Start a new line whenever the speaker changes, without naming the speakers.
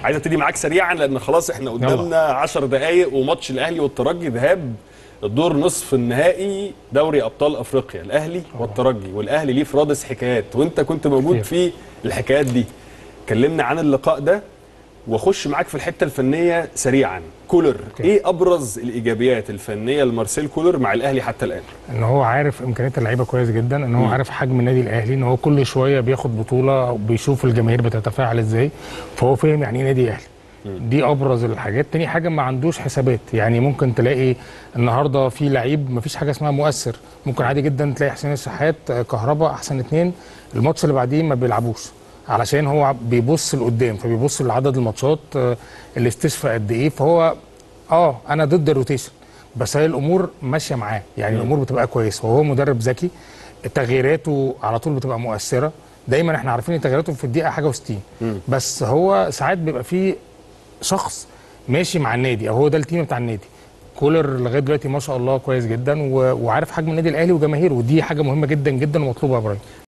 عايز ابتدي معاك سريعا لان خلاص احنا قدامنا 10 دقائق وماتش الاهلي والترجي ذهاب الدور نصف النهائي دوري ابطال افريقيا الاهلي والترجي والاهلي ليه في رادس حكايات وانت كنت موجود في الحكايات دي كلمنا عن اللقاء ده واخش معاك في الحته الفنيه سريعا كولر ايه ابرز الايجابيات الفنيه لمارسيل كولر مع الاهلي حتى الان
ان هو عارف امكانيات اللعيبه كويس جدا ان هو عارف حجم النادي الاهلي ان هو كل شويه بياخد بطوله وبيشوف الجماهير بتتفاعل ازاي فهو فاهم يعني ايه نادي اهلي دي ابرز الحاجات تاني حاجه ما عندوش حسابات يعني ممكن تلاقي النهارده في لعيب ما فيش حاجه اسمها مؤثر ممكن عادي جدا تلاقي حسين الشحات كهربا احسن اتنين الماتش اللي بعديه ما بيلعبوش علشان هو بيبص لقدام فبيبص لعدد الماتشات آه، الاستشفاء قد ايه فهو اه انا ضد الروتيشن بس هي الامور ماشيه معاه يعني الامور بتبقى كويسه وهو مدرب ذكي تغييراته على طول بتبقى مؤثره دايما احنا عارفين ان تغييراته في الدقيقه حاجه و60 بس هو ساعات بيبقى فيه شخص ماشي مع النادي او هو ده التيم بتاع النادي كولر لغايه دلوقتي ما شاء الله كويس جدا و- وعارف حجم النادي الاهلي وجماهيره ودي حاجه مهمه جدا جدا ومطلوبه يا ابراهيم